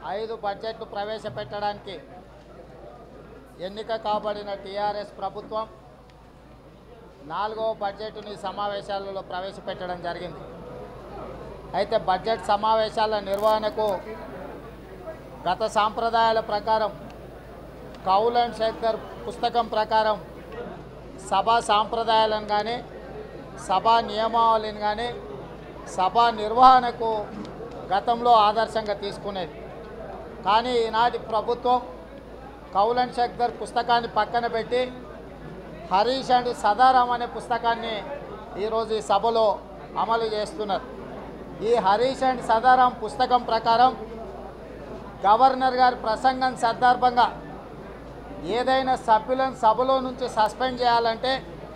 ఐదు బడ్జెట్లు ప్రవేశపెట్టడానికి ఎన్నిక కాబడిన టీఆర్ఎస్ ప్రభుత్వం నాలుగవ బడ్జెట్ని సమావేశాలలో ప్రవేశపెట్టడం జరిగింది అయితే బడ్జెట్ సమావేశాల నిర్వహణకు గత సాంప్రదాయాల ప్రకారం కౌల్ అండ్ శేఖర్ పుస్తకం ప్రకారం సభా సాంప్రదాయాలను కానీ సభా నియమావళిని కానీ సభా నిర్వహణకు గతంలో ఆదర్శంగా తీసుకునేది కానీ ఈనాటి ప్రభుత్వం కౌల్ అండ్ శేఖర్ పుస్తకాన్ని పక్కన పెట్టి హరీష్ అండ్ సదారాం అనే పుస్తకాన్ని ఈరోజు ఈ సభలో అమలు చేస్తున్నారు ఈ హరీష్ అండ్ సదారాం పుస్తకం ప్రకారం గవర్నర్ గారి ప్రసంగం సందర్భంగా ఏదైనా సభ్యులను సభలో నుంచి సస్పెండ్ చేయాలంటే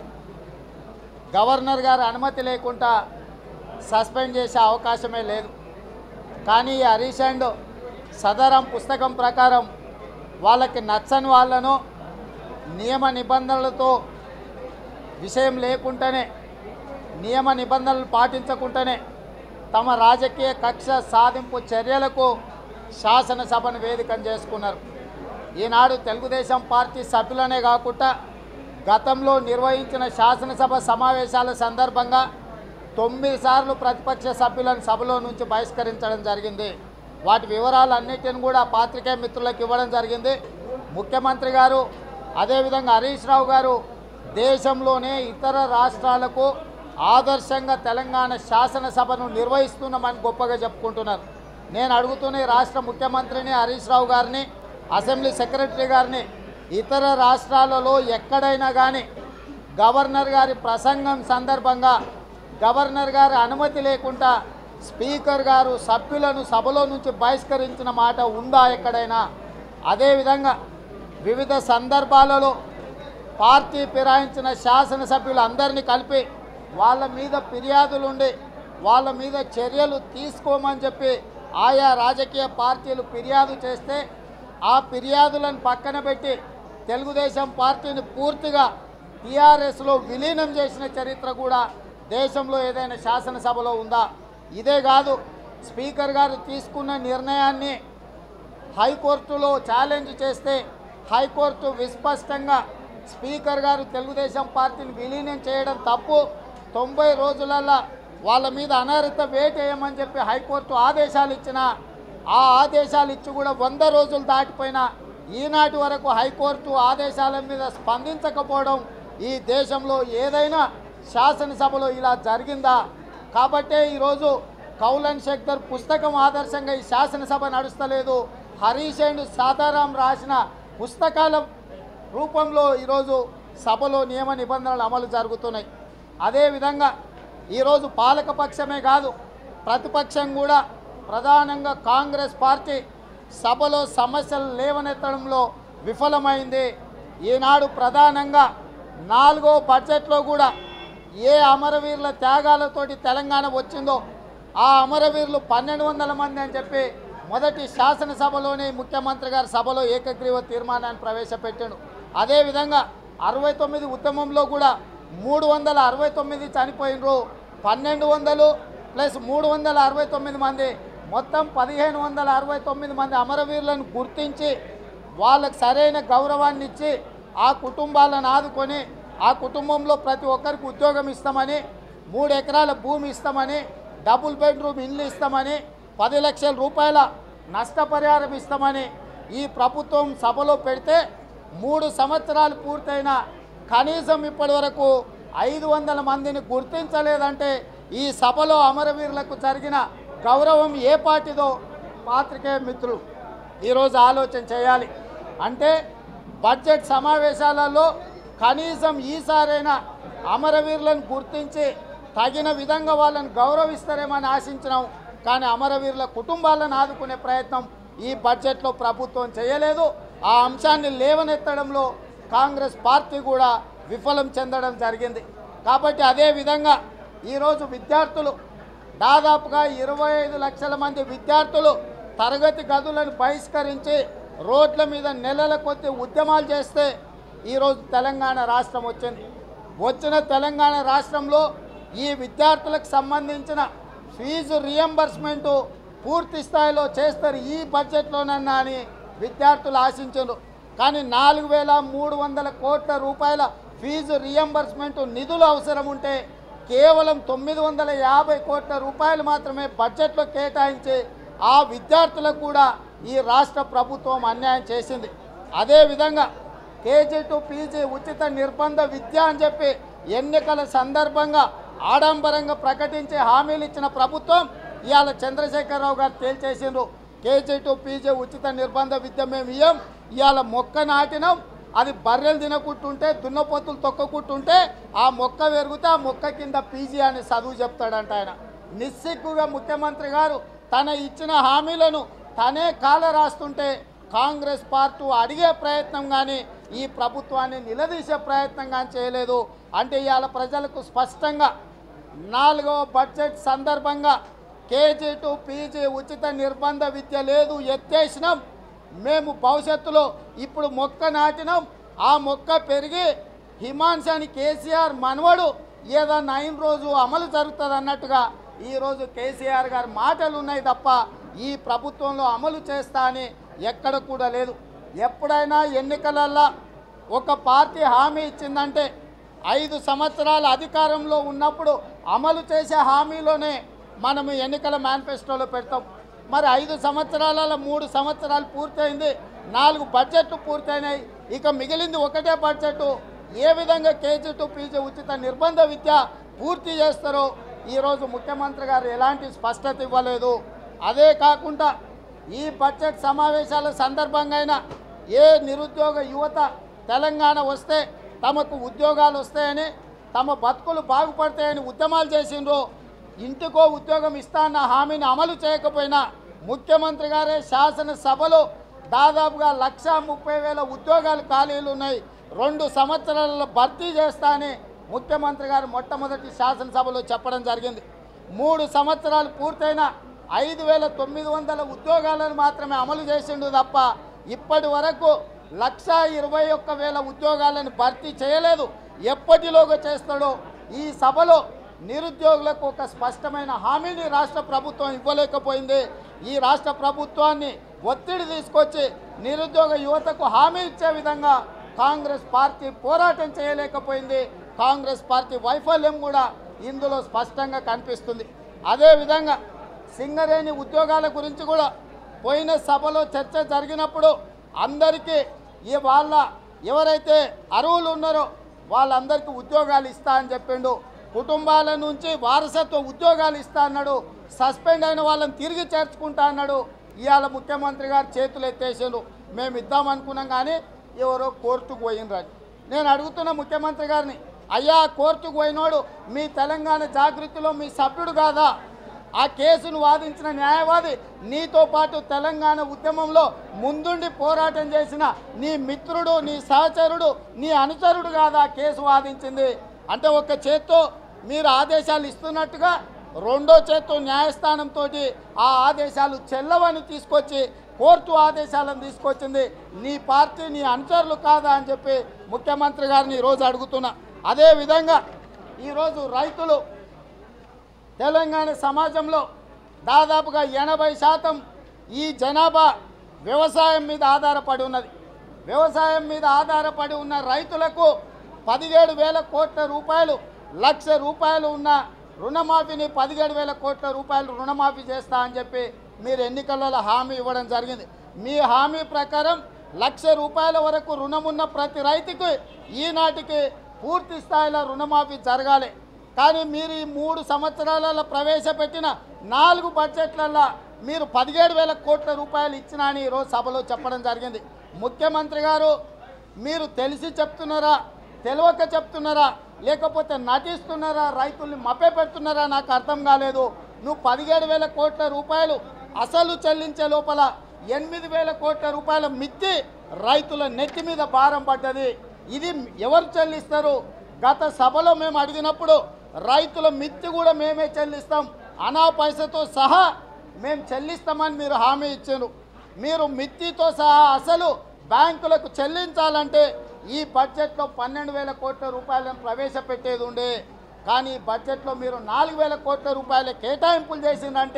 గవర్నర్ గారి అనుమతి లేకుండా సస్పెండ్ చేసే అవకాశమే లేదు కానీ ఈ హరీష్ అండ్ సదరం పుస్తకం ప్రకారం వాళ్ళకి నచ్చని వాళ్ళను నియమ నిబంధనలతో విషయం లేకుండానే నియమ నిబంధనలు పాటించకుండానే తమ రాజకీయ కక్ష సాధింపు చర్యలకు శాసనసభను వేదికం చేసుకున్నారు ఈనాడు తెలుగుదేశం పార్టీ సభ్యులనే కాకుండా గతంలో నిర్వహించిన శాసనసభ సమావేశాల సందర్భంగా తొమ్మిది సార్లు ప్రతిపక్ష సభ్యులను సభలో నుంచి బహిష్కరించడం జరిగింది వాటి వివరాలన్నిటిని కూడా పాత్రికేయ మిత్రులకు ఇవ్వడం జరిగింది ముఖ్యమంత్రి గారు అదేవిధంగా హరీష్ రావు గారు దేశంలోనే ఇతర రాష్ట్రాలకు ఆదర్శంగా తెలంగాణ శాసనసభను నిర్వహిస్తున్నామని గొప్పగా చెప్పుకుంటున్నారు నేను అడుగుతున్న ఈ రాష్ట్ర ముఖ్యమంత్రిని హరీష్ రావు గారిని అసెంబ్లీ సెక్రటరీ గారిని ఇతర రాష్ట్రాలలో ఎక్కడైనా కానీ గవర్నర్ గారి ప్రసంగం సందర్భంగా గవర్నర్ గారి అనుమతి లేకుండా స్పీకర్ గారు సభ్యులను సభలో నుంచి బహిష్కరించిన మాట ఉందా ఎక్కడైనా అదేవిధంగా వివిధ సందర్భాలలో పార్టీ ఫిరాయించిన శాసనసభ్యులందరినీ కలిపి వాళ్ళ మీద ఫిర్యాదులుండి వాళ్ళ మీద చర్యలు తీసుకోమని చెప్పి ఆయా రాజకీయ పార్టీలు ఫిర్యాదు చేస్తే ఆ ఫిర్యాదులను పక్కన పెట్టి తెలుగుదేశం పార్టీని పూర్తిగా టీఆర్ఎస్లో విలీనం చేసిన చరిత్ర కూడా దేశంలో ఏదైనా శాసనసభలో ఉందా ఇదే కాదు స్పీకర్ గారు తీసుకున్న నిర్ణయాన్ని హైకోర్టులో ఛాలెంజ్ చేస్తే హైకోర్టు విస్పష్టంగా స్పీకర్ గారు తెలుగుదేశం పార్టీని విలీనం చేయడం తప్పు తొంభై రోజులలో వాళ్ళ మీద అనర్హత వేటేయమని చెప్పి హైకోర్టు ఆదేశాలు ఇచ్చిన ఆ ఆదేశాలు ఇచ్చి కూడా వంద రోజులు దాటిపోయినా ఈనాటి వరకు హైకోర్టు ఆదేశాల మీద స్పందించకపోవడం ఈ దేశంలో ఏదైనా శాసనసభలో ఇలా జరిగిందా కాబట్టే ఈరోజు కౌలన్ శక్తర్ పుస్తకం ఆదర్శంగా ఈ శాసనసభ నడుస్తలేదు హరీష్ అండ్ సాతారాం రాసిన పుస్తకాల రూపంలో ఈరోజు సభలో నియమ నిబంధనలు అమలు జరుగుతున్నాయి అదేవిధంగా ఈరోజు పాలకపక్షమే కాదు ప్రతిపక్షం కూడా ప్రధానంగా కాంగ్రెస్ పార్టీ సభలో సమస్యలు లేవనెత్తడంలో విఫలమైంది ఈనాడు ప్రధానంగా నాలుగో బడ్జెట్లో కూడా ఏ అమరవీరుల త్యాగాలతోటి తెలంగాణ వచ్చిందో ఆ అమరవీరులు పన్నెండు వందల మంది అని చెప్పి మొదటి శాసనసభలోనే ముఖ్యమంత్రి గారి సభలో ఏకగ్రీవ తీర్మానాన్ని ప్రవేశపెట్టాడు అదేవిధంగా అరవై తొమ్మిది ఉద్యమంలో కూడా మూడు వందల అరవై తొమ్మిది చనిపోయినరు పన్నెండు వందలు ప్లస్ మూడు వందల అరవై తొమ్మిది మంది మొత్తం పదిహేను వందల అరవై తొమ్మిది మంది అమరవీరులను గుర్తించి వాళ్ళకి సరైన గౌరవాన్ని ఇచ్చి ఆ కుటుంబాలను ఆదుకొని ఆ కుటుంబంలో ప్రతి ఒక్కరికి ఉద్యోగం ఇస్తామని మూడు ఎకరాల భూమి ఇస్తామని డబుల్ బెడ్రూమ్ ఇల్లు ఇస్తామని పది లక్షల రూపాయల నష్టపరిహారం ఇస్తామని ఈ ప్రభుత్వం సభలో పెడితే మూడు సంవత్సరాలు పూర్తయిన కనీసం ఇప్పటి వరకు ఐదు వందల మందిని గుర్తించలేదంటే ఈ సభలో అమరవీరులకు జరిగిన గౌరవం ఏ పార్టీదో పాత్రికేయ మిత్రులు ఈరోజు ఆలోచన చేయాలి అంటే బడ్జెట్ సమావేశాలలో కనీసం ఈసారైనా అమరవీరులను గుర్తించి తగిన విధంగా వాళ్ళని గౌరవిస్తారేమని ఆశించినాం కానీ అమరవీరుల కుటుంబాలను ఆదుకునే ప్రయత్నం ఈ బడ్జెట్లో ప్రభుత్వం చేయలేదు ఆ అంశాన్ని లేవనెత్తడంలో కాంగ్రెస్ పార్టీ కూడా విఫలం చెందడం జరిగింది కాబట్టి అదే విధంగా ఈరోజు విద్యార్థులు దాదాపుగా ఇరవై ఐదు లక్షల మంది విద్యార్థులు తరగతి గదులను బహిష్కరించి రోడ్ల మీద నెలల కొద్ది ఉద్యమాలు చేస్తే ఈరోజు తెలంగాణ రాష్ట్రం వచ్చింది వచ్చిన తెలంగాణ రాష్ట్రంలో ఈ విద్యార్థులకు సంబంధించిన ఫీజు రియంబర్స్మెంటు పూర్తి స్థాయిలో చేస్తారు ఈ బడ్జెట్లోనన్నా అని విద్యార్థులు ఆశించారు కానీ నాలుగు వేల మూడు వందల కోట్ల రూపాయల ఫీజు రియంబర్స్మెంట్ నిధులు అవసరం ఉంటే కేవలం తొమ్మిది వందల యాభై కోట్ల రూపాయలు మాత్రమే బడ్జెట్లో కేటాయించి ఆ విద్యార్థులకు కూడా ఈ రాష్ట్ర ప్రభుత్వం అన్యాయం చేసింది అదేవిధంగా కేజీ టు పీజీ ఉచిత నిర్బంధ విద్య అని చెప్పి ఎన్నికల సందర్భంగా ఆడంబరంగా ప్రకటించి హామీలు ఇచ్చిన ప్రభుత్వం ఇవాళ చంద్రశేఖరరావు గారు తేల్చేసిండ్రు కేజీ టు పీజీ ఉచిత నిర్బంధ విద్య మేము ఇయ్యం ఇవాళ మొక్క నాటినాం అది బర్రెలు తినకుంటుంటే దున్నపోతులు తొక్కకుంటుంటే ఆ మొక్క పెరిగితే ఆ మొక్క కింద పీజీ అని చదువు చెప్తాడంట ఆయన నిస్సిగ్గుగా ముఖ్యమంత్రి గారు తన ఇచ్చిన హామీలను తనే కాల రాస్తుంటే కాంగ్రెస్ పార్టీ అడిగే ప్రయత్నం కానీ ఈ ప్రభుత్వాన్ని నిలదీసే ప్రయత్నం కానీ చేయలేదు అంటే ఇవాళ ప్రజలకు స్పష్టంగా నాలుగవ బడ్జెట్ సందర్భంగా కేజీ టు పీజీ ఉచిత నిర్బంధ విద్య లేదు ఎత్తేసినాం మేము భవిష్యత్తులో ఇప్పుడు మొక్క నాటినాం ఆ మొక్క పెరిగి హిమాన్స్ అని కేసీఆర్ మనవడు ఏదన్నా అయిన రోజు అమలు జరుగుతుంది అన్నట్టుగా ఈరోజు కేసీఆర్ గారి మాటలు ఉన్నాయి తప్ప ఈ ప్రభుత్వంలో అమలు చేస్తా అని ఎక్కడ కూడా లేదు ఎప్పుడైనా ఎన్నికలల్లో ఒక పార్టీ హామీ ఇచ్చిందంటే ఐదు సంవత్సరాల అధికారంలో ఉన్నప్పుడు అమలు చేసే హామీలోనే మనం ఎన్నికల మేనిఫెస్టోలో పెడతాం మరి ఐదు సంవత్సరాలలో మూడు సంవత్సరాలు పూర్తయింది నాలుగు బడ్జెట్లు పూర్తయినాయి ఇక మిగిలింది ఒకటే బడ్జెట్ ఏ విధంగా కేజీ టు పీజీ ఉచిత నిర్బంధ విద్య పూర్తి చేస్తారో ఈరోజు ముఖ్యమంత్రి గారు ఎలాంటి స్పష్టత ఇవ్వలేదు అదే కాకుండా ఈ బడ్జెట్ సమావేశాల సందర్భంగా అయినా ఏ నిరుద్యోగ యువత తెలంగాణ వస్తే తమకు ఉద్యోగాలు వస్తాయని తమ బతుకులు బాగుపడతాయని ఉద్యమాలు చేసిండ్రు ఇంటికో ఉద్యోగం ఇస్తా అన్న హామీని అమలు చేయకపోయినా ముఖ్యమంత్రి గారే శాసనసభలో దాదాపుగా లక్ష ముప్పై వేల ఉద్యోగాలు ఖాళీలు ఉన్నాయి రెండు సంవత్సరాలలో భర్తీ చేస్తా అని ముఖ్యమంత్రి గారు మొట్టమొదటి శాసనసభలో చెప్పడం జరిగింది మూడు సంవత్సరాలు పూర్తయిన ఐదు వేల తొమ్మిది వందల ఉద్యోగాలను మాత్రమే అమలు చేసిండు తప్ప ఇప్పటి వరకు లక్ష ఇరవై ఒక్క వేల ఉద్యోగాలను భర్తీ చేయలేదు ఎప్పటిలోగా చేస్తాడో ఈ సభలో నిరుద్యోగులకు ఒక స్పష్టమైన హామీని రాష్ట్ర ప్రభుత్వం ఇవ్వలేకపోయింది ఈ రాష్ట్ర ప్రభుత్వాన్ని ఒత్తిడి తీసుకొచ్చి నిరుద్యోగ యువతకు హామీ ఇచ్చే విధంగా కాంగ్రెస్ పార్టీ పోరాటం చేయలేకపోయింది కాంగ్రెస్ పార్టీ వైఫల్యం కూడా ఇందులో స్పష్టంగా కనిపిస్తుంది అదేవిధంగా సింగరేణి ఉద్యోగాల గురించి కూడా పోయిన సభలో చర్చ జరిగినప్పుడు అందరికీ ఈ వాళ్ళ ఎవరైతే అర్హులు ఉన్నారో వాళ్ళందరికీ ఉద్యోగాలు ఇస్తా అని చెప్పిండు కుటుంబాల నుంచి వారసత్వ ఉద్యోగాలు ఇస్తా అన్నాడు సస్పెండ్ అయిన వాళ్ళని తిరిగి చేర్చుకుంటా అన్నాడు ఇవాళ ముఖ్యమంత్రి గారు చేతులు ఎత్తేసారు మేము ఇద్దాం అనుకున్నాం కానీ ఎవరో కోర్టుకు పోయినరాని నేను అడుగుతున్న ముఖ్యమంత్రి గారిని అయ్యా కోర్టుకు పోయినోడు మీ తెలంగాణ జాగృతిలో మీ సభ్యుడు కాదా ఆ కేసును వాదించిన న్యాయవాది నీతో పాటు తెలంగాణ ఉద్యమంలో ముందుండి పోరాటం చేసిన నీ మిత్రుడు నీ సహచరుడు నీ అనుచరుడు కాదా ఆ కేసు వాదించింది అంటే ఒక చేత్తో మీరు ఆదేశాలు ఇస్తున్నట్టుగా రెండో చేత్తో న్యాయస్థానంతో ఆ ఆదేశాలు చెల్లవని తీసుకొచ్చి కోర్టు ఆదేశాలను తీసుకొచ్చింది నీ పార్టీ నీ అనుచరులు కాదా అని చెప్పి ముఖ్యమంత్రి గారిని ఈరోజు అడుగుతున్నా అదేవిధంగా ఈరోజు రైతులు తెలంగాణ సమాజంలో దాదాపుగా ఎనభై శాతం ఈ జనాభా వ్యవసాయం మీద ఆధారపడి ఉన్నది వ్యవసాయం మీద ఆధారపడి ఉన్న రైతులకు పదిహేడు వేల కోట్ల రూపాయలు లక్ష రూపాయలు ఉన్న రుణమాఫీని పదిహేడు వేల కోట్ల రూపాయలు రుణమాఫీ చేస్తా అని చెప్పి మీరు ఎన్నికలలో హామీ ఇవ్వడం జరిగింది మీ హామీ ప్రకారం లక్ష రూపాయల వరకు రుణం ఉన్న ప్రతి రైతుకు ఈనాటికి పూర్తి స్థాయిలో రుణమాఫీ జరగాలి కానీ మీరు ఈ మూడు సంవత్సరాలలో ప్రవేశపెట్టిన నాలుగు బడ్జెట్లలో మీరు పదిహేడు వేల కోట్ల రూపాయలు ఇచ్చినా అని ఈరోజు సభలో చెప్పడం జరిగింది ముఖ్యమంత్రి గారు మీరు తెలిసి చెప్తున్నారా తెలియక చెప్తున్నారా లేకపోతే నటిస్తున్నారా రైతుల్ని మభ్య పెడుతున్నారా నాకు అర్థం కాలేదు నువ్వు పదిహేడు వేల కోట్ల రూపాయలు అసలు చెల్లించే లోపల ఎనిమిది వేల కోట్ల రూపాయల మిత్తి రైతుల నెత్తి మీద భారం పడ్డది ఇది ఎవరు చెల్లిస్తారు గత సభలో మేము అడిగినప్పుడు రైతుల మిత్తి కూడా మేమే చెల్లిస్తాం అనా పైసతో సహా మేము చెల్లిస్తామని మీరు హామీ ఇచ్చారు మీరు మిత్తితో సహా అసలు బ్యాంకులకు చెల్లించాలంటే ఈ బడ్జెట్లో పన్నెండు వేల కోట్ల రూపాయలను ప్రవేశపెట్టేది ఉండే కానీ ఈ బడ్జెట్లో మీరు నాలుగు వేల కోట్ల రూపాయల కేటాయింపులు చేసిందంటే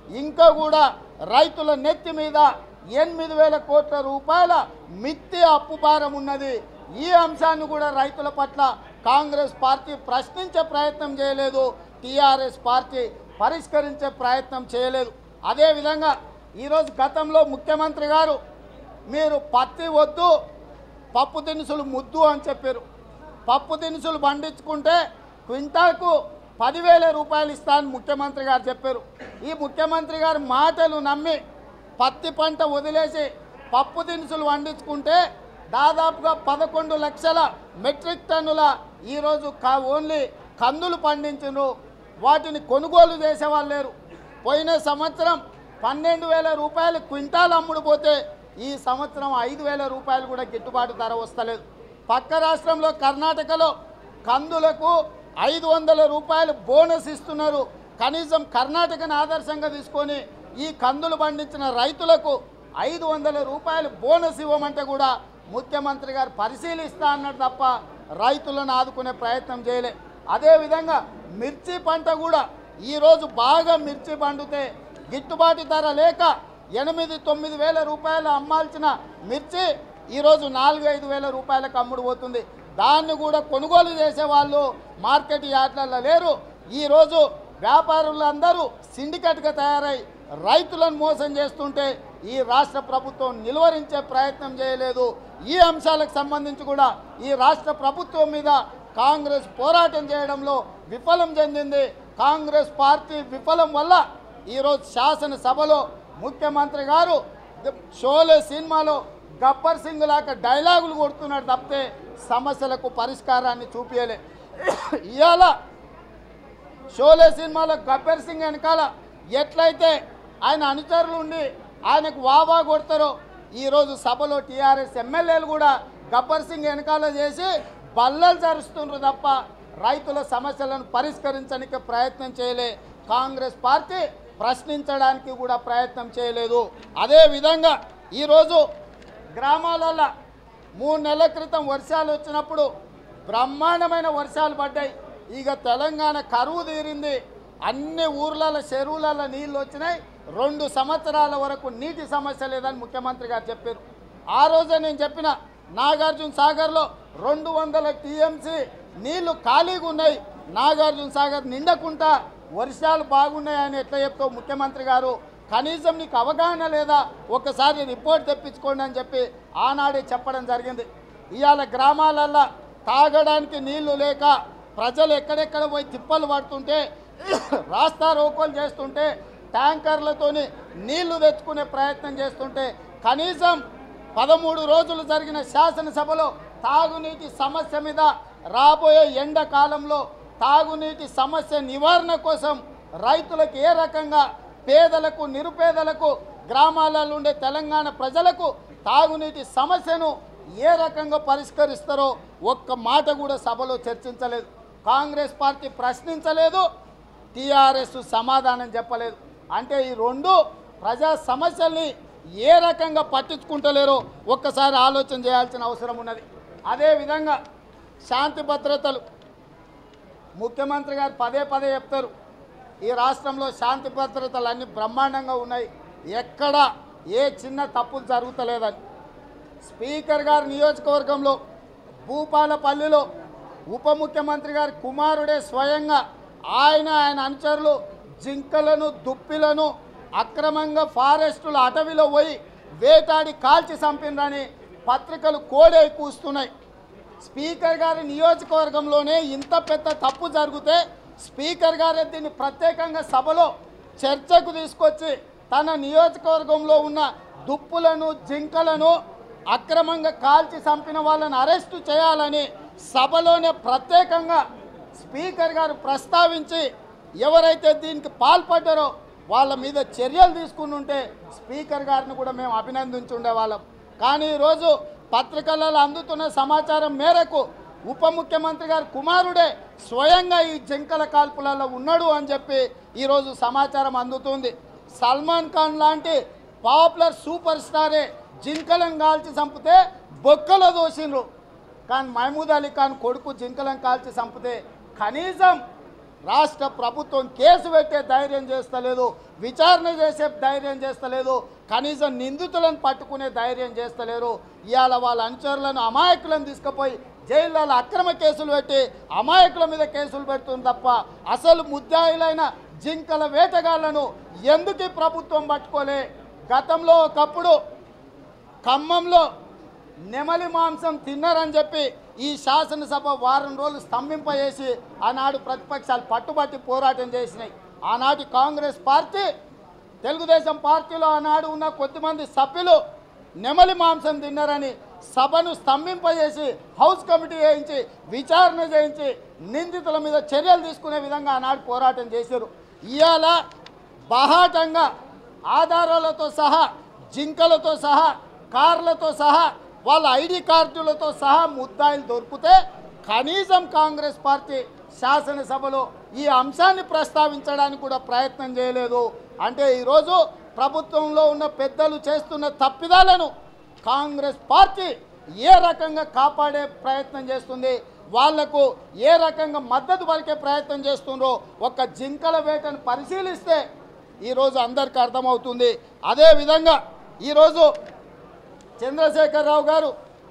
ఇంకా కూడా రైతుల నెత్తి మీద ఎనిమిది వేల కోట్ల రూపాయల మిత్తి అప్పు భారం ఉన్నది ఈ అంశాన్ని కూడా రైతుల పట్ల కాంగ్రెస్ పార్టీ ప్రశ్నించే ప్రయత్నం చేయలేదు టీఆర్ఎస్ పార్టీ పరిష్కరించే ప్రయత్నం చేయలేదు అదేవిధంగా ఈరోజు గతంలో ముఖ్యమంత్రి గారు మీరు పత్తి వద్దు పప్పు దినుసులు ముద్దు అని చెప్పారు పప్పు దినుసులు పండించుకుంటే క్వింటాల్కు పదివేల రూపాయలు ఇస్తా అని ముఖ్యమంత్రి గారు చెప్పారు ఈ ముఖ్యమంత్రి గారి మాటలు నమ్మి పత్తి పంట వదిలేసి పప్పు దినుసులు పండించుకుంటే దాదాపుగా పదకొండు లక్షల మెట్రిక్ టన్నుల ఈరోజు కా ఓన్లీ కందులు పండించారు వాటిని కొనుగోలు చేసేవాళ్ళు లేరు పోయిన సంవత్సరం పన్నెండు వేల రూపాయలు క్వింటాల్ అమ్ముడు పోతే ఈ సంవత్సరం ఐదు వేల రూపాయలు కూడా గిట్టుబాటు ధర వస్తలేదు పక్క రాష్ట్రంలో కర్ణాటకలో కందులకు ఐదు వందల రూపాయలు బోనస్ ఇస్తున్నారు కనీసం కర్ణాటకను ఆదర్శంగా తీసుకొని ఈ కందులు పండించిన రైతులకు ఐదు వందల రూపాయలు బోనస్ ఇవ్వమంటే కూడా ముఖ్యమంత్రి గారు పరిశీలిస్తా అన్నాడు తప్ప రైతులను ఆదుకునే ప్రయత్నం చేయలే అదేవిధంగా మిర్చి పంట కూడా ఈరోజు బాగా మిర్చి పండితే గిట్టుబాటు ధర లేక ఎనిమిది తొమ్మిది వేల రూపాయలు అమ్మాల్సిన మిర్చి ఈరోజు నాలుగు ఐదు వేల రూపాయలకు అమ్ముడు పోతుంది దాన్ని కూడా కొనుగోలు చేసే వాళ్ళు మార్కెట్ యార్డ్లలో లేరు ఈరోజు వ్యాపారులందరూ సిండికేట్గా తయారై రైతులను మోసం చేస్తుంటే ఈ రాష్ట్ర ప్రభుత్వం నిలువరించే ప్రయత్నం చేయలేదు ఈ అంశాలకు సంబంధించి కూడా ఈ రాష్ట్ర ప్రభుత్వం మీద కాంగ్రెస్ పోరాటం చేయడంలో విఫలం చెందింది కాంగ్రెస్ పార్టీ విఫలం వల్ల ఈరోజు శాసనసభలో ముఖ్యమంత్రి గారు షోలే సినిమాలో గబ్బర్ సింగ్ లాగా డైలాగులు కొడుతున్నాడు తప్పితే సమస్యలకు పరిష్కారాన్ని చూపించలే ఇవాళ షోలే సినిమాలో గబ్బర్ సింగ్ వెనకాల ఎట్లయితే ఆయన అనుచరులు ఉండి ఆయనకు వావా కొడతారో ఈరోజు సభలో టీఆర్ఎస్ ఎమ్మెల్యేలు కూడా గబ్బర్ సింగ్ వెనకాల చేసి బల్లలు జరుస్తున్నారు తప్ప రైతుల సమస్యలను పరిష్కరించడానికి ప్రయత్నం చేయలే కాంగ్రెస్ పార్టీ ప్రశ్నించడానికి కూడా ప్రయత్నం చేయలేదు అదేవిధంగా ఈరోజు గ్రామాలలో మూడు నెలల క్రితం వర్షాలు వచ్చినప్పుడు బ్రహ్మాండమైన వర్షాలు పడ్డాయి ఇక తెలంగాణ కరువు తీరింది అన్ని ఊర్లలో చెరువులలో నీళ్ళు వచ్చినాయి రెండు సంవత్సరాల వరకు నీటి సమస్య లేదని ముఖ్యమంత్రి గారు చెప్పారు ఆ రోజే నేను చెప్పిన నాగార్జున సాగర్లో రెండు వందల టీఎంసీ నీళ్లు ఖాళీగా ఉన్నాయి నాగార్జున సాగర్ నిండకుండా వర్షాలు బాగున్నాయని ఎట్లా చెప్తావు ముఖ్యమంత్రి గారు కనీసం నీకు అవగాహన లేదా ఒకసారి రిపోర్ట్ తెప్పించుకోండి అని చెప్పి ఆనాడే చెప్పడం జరిగింది ఇవాళ గ్రామాలల్లో తాగడానికి నీళ్లు లేక ప్రజలు ఎక్కడెక్కడ పోయి తిప్పలు పడుతుంటే రాస్తా రోకోలు చేస్తుంటే ట్యాంకర్లతోని నీళ్లు తెచ్చుకునే ప్రయత్నం చేస్తుంటే కనీసం పదమూడు రోజులు జరిగిన శాసనసభలో తాగునీటి సమస్య మీద రాబోయే ఎండాకాలంలో తాగునీటి సమస్య నివారణ కోసం రైతులకు ఏ రకంగా పేదలకు నిరుపేదలకు గ్రామాలలో ఉండే తెలంగాణ ప్రజలకు తాగునీటి సమస్యను ఏ రకంగా పరిష్కరిస్తారో ఒక్క మాట కూడా సభలో చర్చించలేదు కాంగ్రెస్ పార్టీ ప్రశ్నించలేదు టీఆర్ఎస్ సమాధానం చెప్పలేదు అంటే ఈ రెండు ప్రజా సమస్యల్ని ఏ రకంగా పట్టించుకుంటలేరో ఒక్కసారి ఆలోచన చేయాల్సిన అవసరం ఉన్నది అదేవిధంగా శాంతి భద్రతలు ముఖ్యమంత్రి గారు పదే పదే చెప్తారు ఈ రాష్ట్రంలో శాంతి భద్రతలు అన్ని బ్రహ్మాండంగా ఉన్నాయి ఎక్కడ ఏ చిన్న తప్పులు జరుగుతలేదని స్పీకర్ గారి నియోజకవర్గంలో భూపాలపల్లిలో ఉప ముఖ్యమంత్రి గారి కుమారుడే స్వయంగా ఆయన ఆయన అనుచరులు జింకలను దుప్పిలను అక్రమంగా ఫారెస్టుల అటవీలో పోయి వేటాడి కాల్చి చంపిండ్రని పత్రికలు కోడే కూస్తున్నాయి స్పీకర్ గారి నియోజకవర్గంలోనే ఇంత పెద్ద తప్పు జరిగితే స్పీకర్ గారే దీన్ని ప్రత్యేకంగా సభలో చర్చకు తీసుకొచ్చి తన నియోజకవర్గంలో ఉన్న దుప్పులను జింకలను అక్రమంగా కాల్చి చంపిన వాళ్ళని అరెస్టు చేయాలని సభలోనే ప్రత్యేకంగా స్పీకర్ గారు ప్రస్తావించి ఎవరైతే దీనికి పాల్పడ్డారో వాళ్ళ మీద చర్యలు తీసుకుని ఉంటే స్పీకర్ గారిని కూడా మేము అభినందించుండే వాళ్ళం కానీ ఈరోజు పత్రికలలో అందుతున్న సమాచారం మేరకు ఉప ముఖ్యమంత్రి గారి కుమారుడే స్వయంగా ఈ జింకల కాల్పులలో ఉన్నాడు అని చెప్పి ఈరోజు సమాచారం అందుతుంది సల్మాన్ ఖాన్ లాంటి పాపులర్ సూపర్ స్టారే జింకలను కాల్చి చంపితే బొక్కలో దోసిండ్రు కానీ మహమూద్ అలీ ఖాన్ కొడుకు జింకలను కాల్చి చంపితే కనీసం రాష్ట్ర ప్రభుత్వం కేసు పెట్టే ధైర్యం చేస్తలేదు విచారణ చేసే ధైర్యం చేస్తలేదు కనీసం నిందితులను పట్టుకునే ధైర్యం చేస్తలేరు ఇవాళ వాళ్ళ అనుచరులను అమాయకులను తీసుకుపోయి జైళ్ళలో అక్రమ కేసులు పెట్టి అమాయకుల మీద కేసులు పెడుతుంది తప్ప అసలు ముద్దాయిలైన జింకల వేటగాళ్లను ఎందుకు ఈ ప్రభుత్వం పట్టుకోలే గతంలో ఒకప్పుడు ఖమ్మంలో నెమలి మాంసం తిన్నారని చెప్పి ఈ శాసనసభ వారం రోజులు స్తంభింపజేసి ఆనాడు ప్రతిపక్షాలు పట్టుబట్టి పోరాటం చేసినాయి ఆనాటి కాంగ్రెస్ పార్టీ తెలుగుదేశం పార్టీలో ఆనాడు ఉన్న కొద్దిమంది సభ్యులు నెమలి మాంసం తిన్నారని సభను స్తంభింపజేసి హౌస్ కమిటీ వేయించి విచారణ చేయించి నిందితుల మీద చర్యలు తీసుకునే విధంగా ఆనాడు పోరాటం చేశారు ఇవాళ బాహాటంగా ఆధారాలతో సహా జింకలతో సహా కార్లతో సహా వాళ్ళ ఐడి కార్డులతో సహా ముద్దాయిలు దొరికితే కనీసం కాంగ్రెస్ పార్టీ శాసనసభలో ఈ అంశాన్ని ప్రస్తావించడానికి కూడా ప్రయత్నం చేయలేదు అంటే ఈరోజు ప్రభుత్వంలో ఉన్న పెద్దలు చేస్తున్న తప్పిదాలను కాంగ్రెస్ పార్టీ ఏ రకంగా కాపాడే ప్రయత్నం చేస్తుంది వాళ్లకు ఏ రకంగా మద్దతు పలికే ప్రయత్నం చేస్తుండ్రో ఒక జింకల వేటను పరిశీలిస్తే ఈరోజు అందరికీ అర్థమవుతుంది అదేవిధంగా ఈరోజు చంద్రశేఖరరావు గారు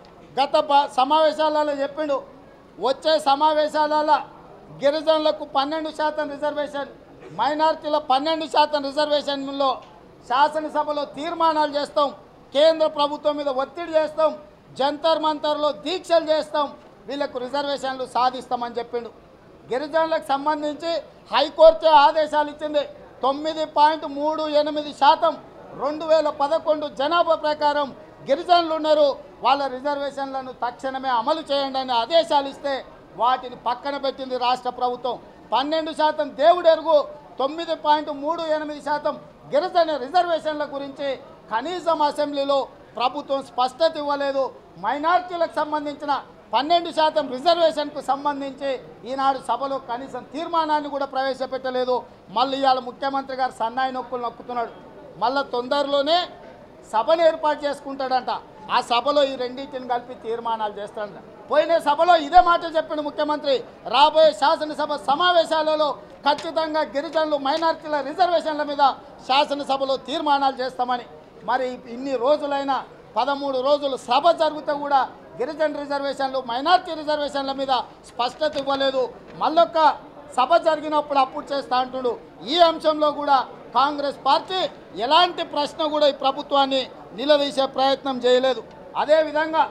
గత బ- సమావేశాలలో చెప్పిండు వచ్చే సమావేశాలలో గిరిజనులకు పన్నెండు శాతం రిజర్వేషన్ మైనార్టీల పన్నెండు శాతం రిజర్వేషన్లో శాసనసభలో తీర్మానాలు చేస్తాం కేంద్ర ప్రభుత్వం మీద ఒత్తిడి చేస్తాం జంతర్ మంతర్లో దీక్షలు చేస్తాం వీళ్ళకు రిజర్వేషన్లు సాధిస్తామని చెప్పిండు గిరిజనులకు సంబంధించి హైకోర్టు ఆదేశాలు ఇచ్చింది తొమ్మిది పాయింట్ మూడు ఎనిమిది శాతం రెండు వేల పదకొండు జనాభా ప్రకారం గిరిజనులు ఉన్నారు వాళ్ళ రిజర్వేషన్లను తక్షణమే అమలు చేయండి అని ఆదేశాలు ఇస్తే వాటిని పక్కన పెట్టింది రాష్ట్ర ప్రభుత్వం పన్నెండు శాతం దేవుడెరుగు తొమ్మిది పాయింట్ మూడు ఎనిమిది శాతం గిరిజన రిజర్వేషన్ల గురించి కనీసం అసెంబ్లీలో ప్రభుత్వం స్పష్టత ఇవ్వలేదు మైనార్టీలకు సంబంధించిన పన్నెండు శాతం రిజర్వేషన్కు సంబంధించి ఈనాడు సభలో కనీసం తీర్మానాన్ని కూడా ప్రవేశపెట్టలేదు మళ్ళీ ఇవాళ ముఖ్యమంత్రి గారు సన్నాయి నొక్కులు నొక్కుతున్నాడు మళ్ళీ తొందరలోనే సభను ఏర్పాటు చేసుకుంటాడంట ఆ సభలో ఈ రెండింటిని కలిపి తీర్మానాలు చేస్తాడంట పోయిన సభలో ఇదే మాట చెప్పిన ముఖ్యమంత్రి రాబోయే శాసనసభ సమావేశాలలో ఖచ్చితంగా గిరిజనులు మైనార్టీల రిజర్వేషన్ల మీద శాసనసభలో తీర్మానాలు చేస్తామని మరి ఇన్ని రోజులైనా పదమూడు రోజులు సభ జరుగుతూ కూడా గిరిజన రిజర్వేషన్లు మైనార్టీ రిజర్వేషన్ల మీద స్పష్టత ఇవ్వలేదు మళ్ళొక్క సభ జరిగినప్పుడు అప్పుడు చేస్తా అంటుడు ఈ అంశంలో కూడా కాంగ్రెస్ పార్టీ ఎలాంటి ప్రశ్న కూడా ఈ ప్రభుత్వాన్ని నిలదీసే ప్రయత్నం చేయలేదు అదేవిధంగా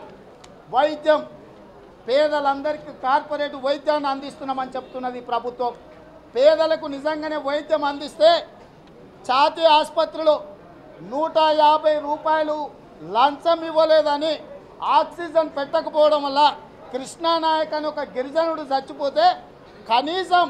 వైద్యం పేదలందరికీ కార్పొరేట్ వైద్యాన్ని అందిస్తున్నామని చెప్తున్నది ఈ ప్రభుత్వం పేదలకు నిజంగానే వైద్యం అందిస్తే ఛాతీ ఆసుపత్రిలో నూట యాభై రూపాయలు లంచం ఇవ్వలేదని ఆక్సిజన్ పెట్టకపోవడం వల్ల కృష్ణానాయక్ అని ఒక గిరిజనుడు చచ్చిపోతే కనీసం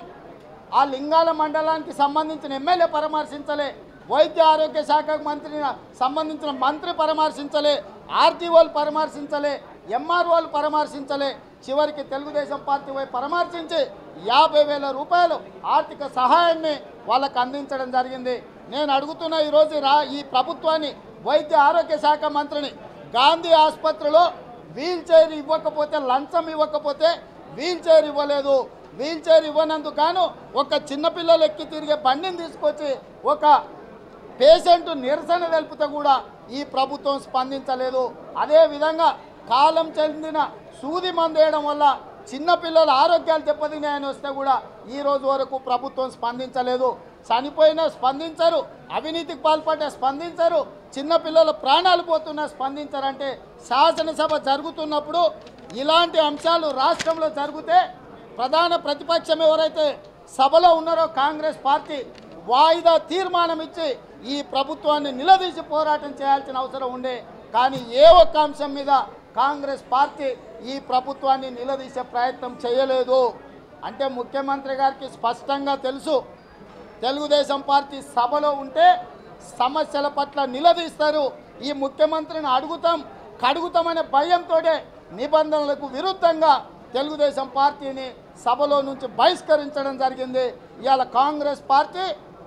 ఆ లింగాల మండలానికి సంబంధించిన ఎమ్మెల్యే పరామర్శించలే వైద్య ఆరోగ్య శాఖ మంత్రి సంబంధించిన మంత్రి పరామర్శించలే ఆర్టీఓలు పరామర్శించలే ఎంఆర్ఓలు పరామర్శించలే చివరికి తెలుగుదేశం పార్టీ వైపు పరామర్శించి యాభై వేల రూపాయలు ఆర్థిక సహాయాన్ని వాళ్ళకు అందించడం జరిగింది నేను అడుగుతున్న ఈరోజు రా ఈ ప్రభుత్వాన్ని వైద్య ఆరోగ్య శాఖ మంత్రిని గాంధీ ఆసుపత్రిలో వీల్ చైర్ ఇవ్వకపోతే లంచం ఇవ్వకపోతే వీల్ చైర్ ఇవ్వలేదు వీల్ చైర్ ఇవ్వనందుకు గాను ఒక చిన్నపిల్లలు ఎక్కి తిరిగే బండిని తీసుకొచ్చి ఒక పేషెంట్ నిరసన తెలుపుతూ కూడా ఈ ప్రభుత్వం స్పందించలేదు అదేవిధంగా కాలం చెందిన సూది మందు వేయడం వల్ల చిన్నపిల్లల ఆరోగ్యాలు దెబ్బతిన్నాయని వస్తే కూడా ఈ రోజు వరకు ప్రభుత్వం స్పందించలేదు చనిపోయినా స్పందించరు అవినీతికి పాల్పడ్డా స్పందించరు చిన్నపిల్లల ప్రాణాలు పోతున్నా స్పందించరంటే శాసనసభ జరుగుతున్నప్పుడు ఇలాంటి అంశాలు రాష్ట్రంలో జరిగితే ప్రధాన ప్రతిపక్షం ఎవరైతే సభలో ఉన్నారో కాంగ్రెస్ పార్టీ వాయిదా తీర్మానం ఇచ్చి ఈ ప్రభుత్వాన్ని నిలదీసి పోరాటం చేయాల్సిన అవసరం ఉండే కానీ ఏ ఒక్క అంశం మీద కాంగ్రెస్ పార్టీ ఈ ప్రభుత్వాన్ని నిలదీసే ప్రయత్నం చేయలేదు అంటే ముఖ్యమంత్రి గారికి స్పష్టంగా తెలుసు తెలుగుదేశం పార్టీ సభలో ఉంటే సమస్యల పట్ల నిలదీస్తారు ఈ ముఖ్యమంత్రిని అడుగుతాం కడుగుతామనే భయంతో నిబంధనలకు విరుద్ధంగా తెలుగుదేశం పార్టీని సభలో నుంచి బహిష్కరించడం జరిగింది ఇవాళ కాంగ్రెస్ పార్టీ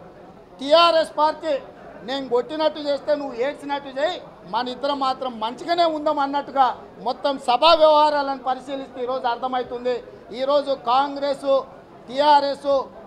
టీఆర్ఎస్ పార్టీ నేను కొట్టినట్టు చేస్తే నువ్వు ఏడ్చినట్టు చేయి మన ఇద్దరం మాత్రం మంచిగానే ఉందాం అన్నట్టుగా మొత్తం సభా వ్యవహారాలను పరిశీలిస్తే ఈరోజు అర్థమవుతుంది ఈరోజు కాంగ్రెస్ టీఆర్ఎస్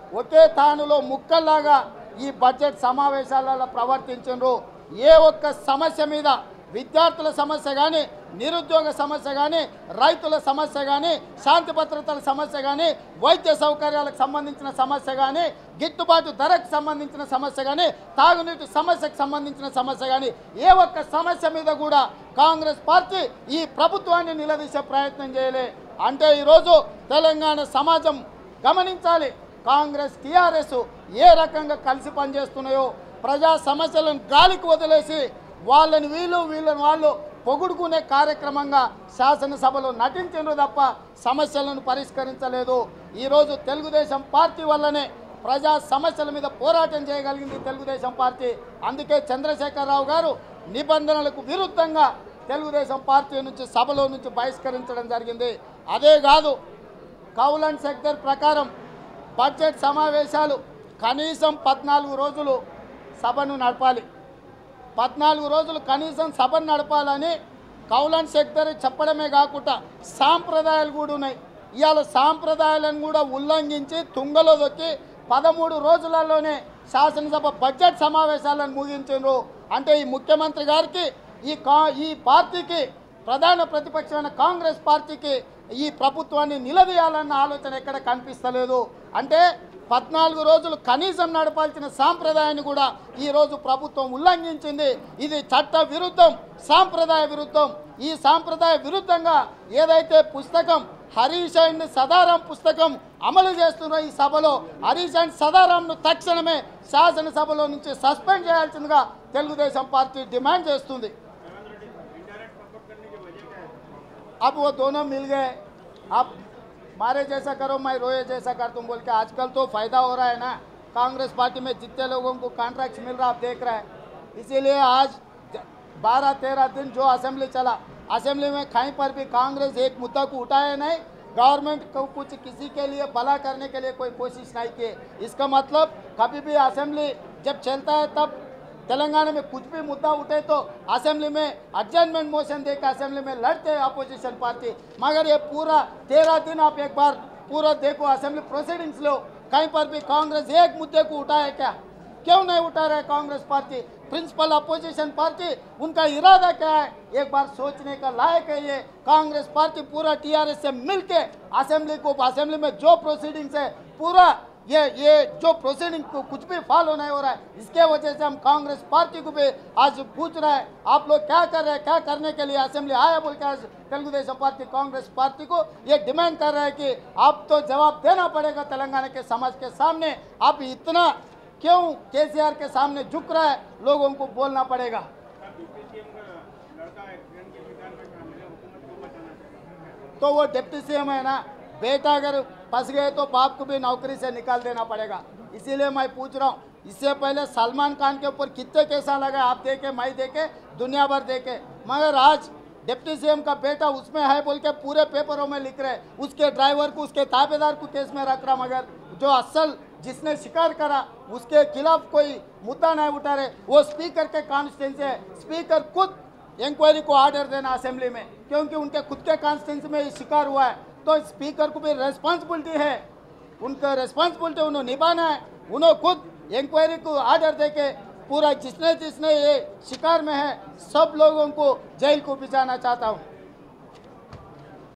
ఒకే తానులో ముక్కల్లాగా ఈ బడ్జెట్ సమావేశాలలో ప్రవర్తించారు ఏ ఒక్క సమస్య మీద విద్యార్థుల సమస్య కానీ నిరుద్యోగ సమస్య కానీ రైతుల సమస్య కానీ శాంతి భద్రతల సమస్య కానీ వైద్య సౌకర్యాలకు సంబంధించిన సమస్య కానీ గిట్టుబాటు ధరకు సంబంధించిన సమస్య కానీ తాగునీటి సమస్యకు సంబంధించిన సమస్య కానీ ఏ ఒక్క సమస్య మీద కూడా కాంగ్రెస్ పార్టీ ఈ ప్రభుత్వాన్ని నిలదీసే ప్రయత్నం చేయలే అంటే ఈరోజు తెలంగాణ సమాజం గమనించాలి కాంగ్రెస్ టీఆర్ఎస్ ఏ రకంగా కలిసి పనిచేస్తున్నాయో ప్రజా సమస్యలను గాలికి వదిలేసి వాళ్ళని వీళ్ళు వీళ్ళని వాళ్ళు పొగుడుకునే కార్యక్రమంగా శాసనసభలో నటించారు తప్ప సమస్యలను పరిష్కరించలేదు ఈరోజు తెలుగుదేశం పార్టీ వల్లనే ప్రజా సమస్యల మీద పోరాటం చేయగలిగింది తెలుగుదేశం పార్టీ అందుకే చంద్రశేఖరరావు గారు నిబంధనలకు విరుద్ధంగా తెలుగుదేశం పార్టీ నుంచి సభలో నుంచి బహిష్కరించడం జరిగింది అదే కాదు కౌలన్ సెక్టర్ ప్రకారం బడ్జెట్ సమావేశాలు కనీసం పద్నాలుగు రోజులు సభను నడపాలి పద్నాలుగు రోజులు కనీసం సభను నడపాలని కౌలన్ సెక్టర్ చెప్పడమే కాకుండా సాంప్రదాయాలు కూడా ఉన్నాయి ఇవాళ సాంప్రదాయాలను కూడా ఉల్లంఘించి తుంగలో దొక్కి పదమూడు రోజులలోనే శాసనసభ బడ్జెట్ సమావేశాలను ముగించారు అంటే ఈ ముఖ్యమంత్రి గారికి ఈ కా ఈ పార్టీకి ప్రధాన ప్రతిపక్షమైన కాంగ్రెస్ పార్టీకి ఈ ప్రభుత్వాన్ని నిలదీయాలన్న ఆలోచన ఎక్కడ కనిపిస్తలేదు అంటే పద్నాలుగు రోజులు కనీసం నడపాల్సిన సాంప్రదాయాన్ని కూడా ఈరోజు ప్రభుత్వం ఉల్లంఘించింది ఇది చట్ట విరుద్ధం సాంప్రదాయ విరుద్ధం ఈ సాంప్రదాయ విరుద్ధంగా ఏదైతే పుస్తకం హరీష్ అండ్ సదారాం పుస్తకం అమలు చేస్తున్న ఈ సభలో హరీష్ అండ్ సదారాంను తక్షణమే శాసనసభలో నుంచి సస్పెండ్ చేయాల్సిందిగా తెలుగుదేశం పార్టీ డిమాండ్ చేస్తుంది अब वो दोनों मिल गए अब मारे जैसा करो मैं रोए जैसा कर तुम बोल के आजकल तो फायदा हो रहा है ना कांग्रेस पार्टी में जितने लोगों को कॉन्ट्रैक्ट मिल रहा आप देख रहे हैं इसीलिए आज बारह तेरह दिन जो असेंबली चला असेंबली में कहीं पर भी कांग्रेस एक मुद्दा को उठाया नहीं गवर्नमेंट को कुछ किसी के लिए भला करने के लिए कोई कोशिश नहीं की इसका मतलब कभी भी असेंबली जब चलता है तब तेलंगाना में कुछ भी मुद्दा उठे तो असेंबली में एडजमेंट मोशन देकर असेंबली में लड़ते हैं अपोजिशन पार्टी मगर ये पूरा तेरह दिन आप एक बार पूरा देखो असेंबली प्रोसीडिंग्स लो कहीं पर भी कांग्रेस एक मुद्दे को उठाया क्या क्यों नहीं उठा रहे Congress party principal opposition party उनका इरादा क्या है एक बार सोचने का लायक है ये कांग्रेस पार्टी पूरा टीआरएस से मिलके असेंबली को असेंबली में जो प्रोसीडिंग्स है पूरा ये ये जो प्रोसीडिंग को कुछ भी फॉलो नहीं हो रहा है इसके वजह से हम कांग्रेस पार्टी को भी आज पूछ रहे हैं आप लोग क्या कर रहे हैं क्या करने के लिए असेंबली आया बोल के आज तेलुगुदेशम पार्टी कांग्रेस पार्टी को ये डिमांड कर रहे हैं कि आप तो जवाब देना पड़ेगा तेलंगाना के समाज के सामने आप इतना क्यों केसीआर के सामने झुक रहा है लोगों को बोलना पड़ेगा तो वो डिप्टी सीएम है ना बेटा अगर फंस गए तो बाप को भी नौकरी से निकाल देना पड़ेगा इसीलिए मैं पूछ रहा हूँ इससे पहले सलमान खान के ऊपर कितने केसा लगा आप देखे मैं देखे दुनिया भर देखे मगर आज डिप्टी सीएम का बेटा उसमें है बोल के पूरे पेपरों में लिख रहे उसके ड्राइवर को उसके ताबेदार को केस में रख रहा मगर जो असल जिसने शिकार करा उसके खिलाफ कोई मुद्दा नहीं उठा रहे वो स्पीकर के कॉन्स्टिट्यूंसी है स्पीकर खुद इंक्वायरी को ऑर्डर देना असेंबली में क्योंकि उनके खुद के कॉन्स्टिट्यूंसी में ये शिकार हुआ है तो स्पीकर को भी रेस्पॉन्सिबिलिटी है उनका रेस्पॉन्सिबिलिटी उन्होंने निभाना है उन्होंने खुद इंक्वायरी को ऑर्डर दे के पूरा जिसने जिसने ये शिकार में है सब लोगों को जेल को भिजाना चाहता हूँ